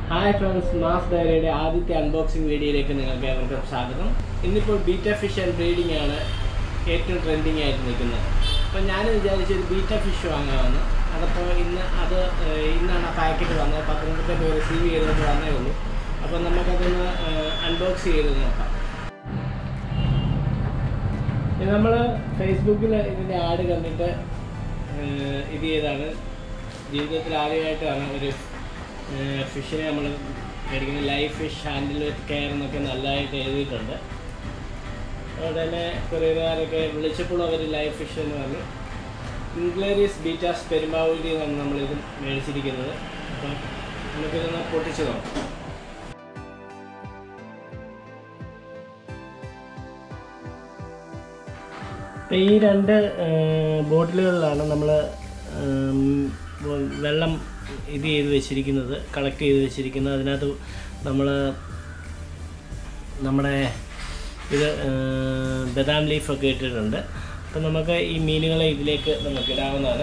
hi friends mass ഡയറിയുടെ ആദ്യത്തെ unboxing വീഡിയോയിലേക്ക് നിങ്ങൾക്ക് ഏവർക്കും സ്വാഗതം ഇന്നിപ്പോൾ ബീറ്റ ഫിഷ് ആൻഡ് ബ്രീഡിംഗ് ആണ് ഏറ്റവും ട്രെൻഡിങ് ആയിട്ട് നിൽക്കുന്നത് അപ്പോൾ ഞാൻ വിചാരിച്ചൊരു ബീറ്റ ഫിഷ് വാങ്ങാമെന്ന് അതപ്പോൾ ഇന്ന് അത് ഏഹ്, ഇന്നാണ് ആ പാക്കറ്റ് വന്നത് പത്തനംതിട്ട പോയി റിസീവ് ചെയ്തിട്ട് വന്നേ ഉള്ളൂ അപ്പോൾ നമുക്കതൊന്ന് അൺബോക്സ് ചെയ്ത് നോക്കാം നമ്മൾ ഫേസ്ബുക്കിൽ ഇതിൻ്റെ ആഡ് കണ്ടിട്ട് ഏഹ്, ഇത് ചെയ്താണ് ജീവിതത്തിൽ ആദ്യമായിട്ടാണ് ഒരു ഫിഷിനെ നമ്മൾ മേടിക്കുന്നത് life fish handle with care എന്നൊക്കെ നല്ലതായിട്ട് എഴുതിയിട്ടുണ്ട് അതുപോലെ തന്നെ കൊറിയറുകാരൊക്കെ വിളിച്ചപ്പോൾ അവർ ലൈഫ് ഫിഷ് എന്ന് പറഞ്ഞു ഇംഗ്ലേറിയസ് ബീറ്റാസ് പെരുമ്പാവൂരി എന്നാണ് നമ്മളിത് മേടിച്ചിരിക്കുന്നത് അപ്പം നമുക്കിതൊന്ന് പൊട്ടിച്ച് നോക്കാം ഇപ്പം ഈ രണ്ട് ബോട്ടിലുകളിലാണ് നമ്മൾ വെള്ളം ഇത് ചെയ്ത് വെച്ചിരിക്കുന്നത് കളക്ട് ചെയ്ത് വെച്ചിരിക്കുന്നത് അതിനകത്ത് നമ്മൾ നമ്മുടെ ഇത് ഏർ, ബദാം ലീഫൊക്കെ ഇട്ടിട്ടുണ്ട് അപ്പം നമുക്ക് ഈ മീനുകളെ ഇതിലേക്ക് നമുക്ക് ഇടാവുന്നതാണ്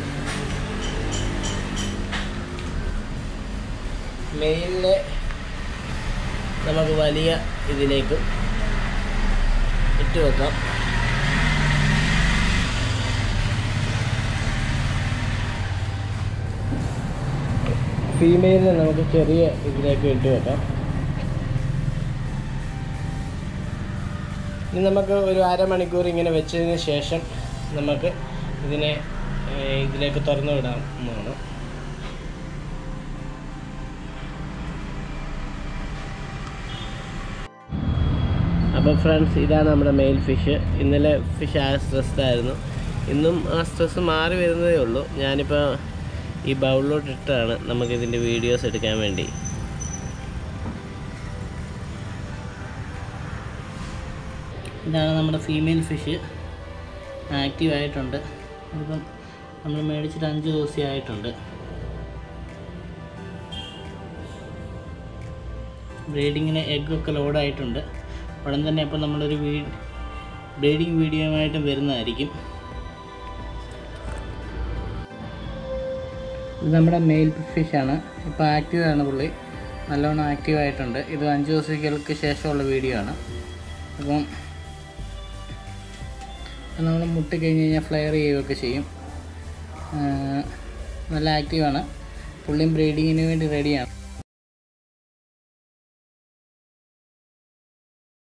മെയിലിനെ നമുക്ക് വലിയ ഇതിലേക്കും ഇട്ട് വെക്കാം ഫീമെയിലിനെ നമുക്ക് ചെറിയ ഇതിലേക്ക് ഇട്ട് വെക്കാം ഇനി നമുക്ക് ഒരു അരമണിക്കൂർ ഇങ്ങനെ വെച്ചതിന് ശേഷം നമുക്ക് ഇതിനെ ഏഹ്, ഇതിലേക്ക് തുറന്നു വിടാവുന്നതാണ് അപ്പോൾ ഫ്രണ്ട്സ് ഇതാണ് നമ്മുടെ മെയിൽ ഫിഷ് ഇന്നലെ ഫിഷ് ആ സ്ട്രെസ്ഡ് ആയിരുന്നു ഇന്നും ആ സ്ട്രെസ് മാറി വരുന്നതേ ഉള്ളൂ ഞാനിപ്പോൾ ഈ ബൗളിലോട്ട് ഇട്ടാണ് നമുക്കിതിൻ്റെ വീഡിയോസ് എടുക്കാൻ വേണ്ടി ഇതാണ് നമ്മുടെ ഫീമെയിൽ ഫിഷ് ആക്റ്റീവ് ആയിട്ടുണ്ട് ഇതിപ്പം നമ്മൾ മേടിച്ചിട്ട് അഞ്ച് ദിവസം ആയിട്ടുണ്ട് ബ്രീഡിങ്ങിന് എഗ്ഗൊക്കെ ലോഡായിട്ടുണ്ട് ഉടൻ തന്നെ അപ്പോൾ നമ്മളൊരു വീ ബ്രീഡിങ് വീഡിയോയുമായിട്ട് വരുന്നതായിരിക്കും ഇത് നമ്മുടെ മെയിൽ ഫിഷാണ് ഇപ്പോൾ ആക്റ്റീവ് ആണ് പുള്ളി നല്ലോണം ആക്റ്റീവ് ആയിട്ടുണ്ട് ഇത് അഞ്ച് ദിവസങ്ങൾക്ക് ശേഷമുള്ള വീഡിയോ ആണ് അപ്പം നമ്മൾ മുട്ടി കഴിഞ്ഞ് കഴിഞ്ഞാൽ ഫ്ലെയർ ചെയ്യുകയൊക്കെ ചെയ്യും ആ, നല്ല ആക്റ്റീവാണ് പുള്ളിയും ബ്രീഡിങ്ങിന് വേണ്ടി റെഡിയാണ്